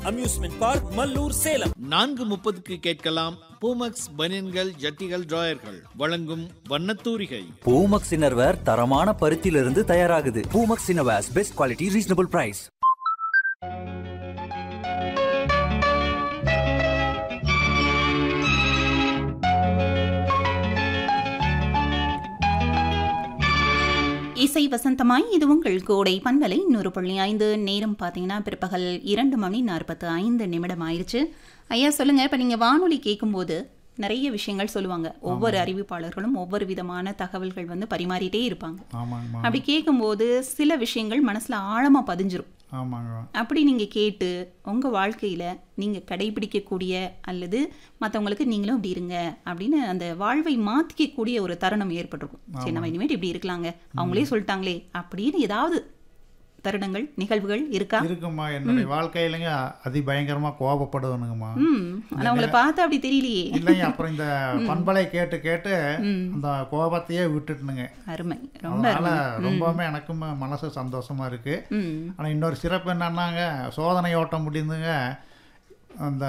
Amusement park Mallur Salem நான்கு முப்பதுக்கு கேட்கலாம் பூமக்ஸ் பனியன்கள் ஜட்டிகள் டிராயர்கள் வழங்கும் வண்ணத்தூரிகை பூமக்ஸ் இன்னர்வேர் தரமான பருத்தியிலிருந்து தயாராகுது Poomex innerwears best quality reasonable price இசை வசந்தமாய் இது உங்கள் கோடை பண்பலை நூறு புள்ளி ஐந்து நேரம் பார்த்தீங்கன்னா பிற்பகல் இரண்டு மணி நாற்பத்து ஐந்து நிமிடம் ஆயிடுச்சு ஐயா சொல்லுங்க இப்போ நீங்கள் வானொலி கேட்கும்போது நிறைய விஷயங்கள் சொல்லுவாங்க ஒவ்வொரு அறிவிப்பாளர்களும் ஒவ்வொரு விதமான தகவல்கள் வந்து பரிமாறிட்டே இருப்பாங்க ஆமாங்கம்மா அப்படி கேட்கும்போது சில விஷயங்கள் மனசுல ஆழமா பதிஞ்சிரும் ஆமாங்க அப்படி நீங்க கேட்டு உங்க வாழ்க்கையில நீங்க கடைபிடிக்கக்கூடிய அல்லது மற்றவங்களுக்கு நீங்களும் இப்படி இருங்க அப்படின்னு அந்த வாழ்வை மாத்திக்கக்கூடிய ஒரு தருணம் ஏற்பட்டிருக்கும் சரி நம்ம இனிமேட்டு இப்படி இருக்கலாங்க அவங்களே சொல்லிட்டாங்களே அப்படின்னு ஏதாவது தருணங்கள் நிகழ்வுகள் இருக்கா இருக்குமா என்னுடைய வாழ்க்கையிலங்க அதி பயங்கரமா கோபப்படுவனுங்கம்மா ம் ஆனா உங்களை பார்த்தா அப்படி தெரியலையே இல்லைங்க அப்புறம் இந்த பண்பலை கேட்டு கேட்டு அந்த கோபத்தையே விட்டுட்டுனுங்க அருமை ரொம்ப அதனால அருமை ரொம்பவுமே எனக்கும் மனசு சந்தோஷமா இருக்கு ம் ஆனா இன்னொரு சிறப்பு என்னன்னாங்க சோதனை ஓட்டம் முடிந்துங்க அந்த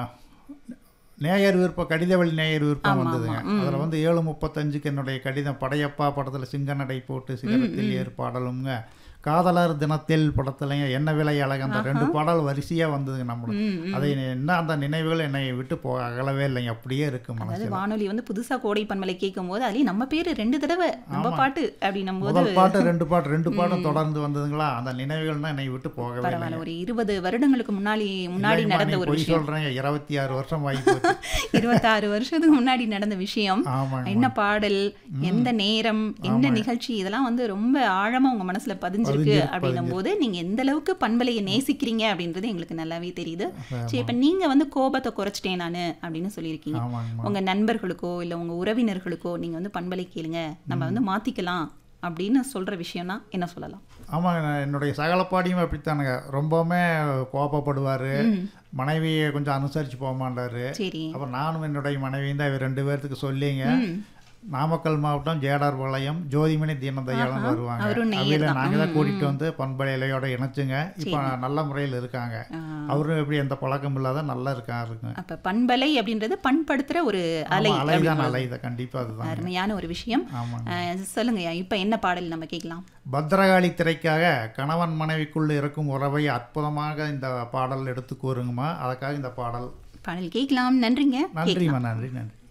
நேயர் விருப்பம் கடித வழி நேயர் விருப்பம் வந்ததுங்க அதில் வந்து ஏழு முப்பத்தஞ்சுக்கு என்னுடைய கடிதம் படையப்பா படத்தில் சிங்கநடை போட்டு சிகரத்தில் ஏறு பாடலுங்க காதலர் தினத்தில் படத்துலைங்க என்ன விலை அழகு அந்த ரெண்டு பாடல் வரிசையாக வந்ததுங்க நம்மளுக்கு அதை என்ன அந்த நினைவுகள் என்னை விட்டு போக அகலவே இல்லைங்க அப்படியே இருக்கு அதாவது மனசில் வானொலி வந்து புதுசா கோடை பண்பலை கேட்கும் போது அதுலயும் நம்ம பேரு ரெண்டு தடவை நம்ம பாட்டு அப்படின்னும் போது முதல் பாட்டு ரெண்டு பாட்டு ரெண்டு பாட்டும் தொடர்ந்து வந்ததுங்களா அந்த நினைவுகள் தான் என்னை விட்டு போகவே பரவாயில்ல இல்லைங்க ஒரு இருபது வருடங்களுக்கு முன்னாடி முன்னாடி இல்லைங்கம்மா, நடந்த நீ ஒரு பொய் விஷயம் சொல்றேன் இருபத்தி ஆறு வருஷம் ஆகி போச்சு இருபத்தாறு வருஷத்துக்கு முன்னாடி நடந்த விஷயம் ஆமாங்க என்ன பாடல் எந்த நேரம் என்ன நிகழ்ச்சி இதெல்லாம் வந்து ரொம்ப ஆழமா உங்க மனசுல பதிஞ்சிருக்கு பதிஞ்சிருக்கு, அப்படின்னும் போது நீங்க எந்த அளவுக்கு பண்பலையை நேசிக்கிறீங்க அப்படின்றது எங்களுக்கு நல்லாவே தெரியுது சரி இப்ப நீங்க வந்து கோபத்தை குறைச்சிட்டேன் நானு அப்படின்னு சொல்லியிருக்கீங்க ஆமாங்கம்மா உங்க நண்பர்களுக்கோ இல்ல உங்க உறவினர்களுக்கோ நீங்க வந்து பண்பலை கேளுங்க நம்ம வந்து மாத்திக்கலாம் அப்படின்னு சொல்ற விஷயம்னா என்ன சொல்லலாம் ஆமாங்க நான் என்னுடைய சகலப்பாடியும் அப்படித்தானுங்க ரொம்பவுமே கோபப்படுவார் மனைவியை கொஞ்சம் அனுசரித்து போக மாட்டாரு சரி அப்புறம் நானும் என்னுடைய மனைவியும் தான் இவர் ரெண்டு பேர்த்துக்கு சொல்லிங்க நாமக்கல் மாவட்டம் ஜேடார் பாளையம் ஜோதிமணி தீனதயாளன் வருவாங்க அவரும் நேயர் அவையில தான். நாங்கள் தான் கூட்டிகிட்டு வந்து பண்பலையிலையோட இணைச்சுங்க இப்போ நல்ல முறையில் இருக்காங்க அவரும் எப்படி எந்த பழக்கம் இல்லாத நல்லா இருக்காருங்க அப்ப பண்பலை அப்படின்றது பண்படுத்துற ஒரு அலை ஆமா, அலைதான் அப்படின்றது. அலைதான் கண்டிப்பாக அதுதான் அருமையான ஒரு விஷயம் ஆமாங்க அஹ், சொல்லுங்கய்யா இப்ப என்ன பாடல் நம்ம கேட்கலாம் பத்ரகாளி திரைக்காக கணவன் மனைவிக்குள் இருக்கும் உறவை அற்புதமாக இந்த பாடல் எடுத்து கூறுங்கம்மா அதுக்காக இந்த பாடல் பாடல் கேட்கலாம் நன்றிங்க கேட்கலாம் நன்றிம்மா நன்றி நன்றி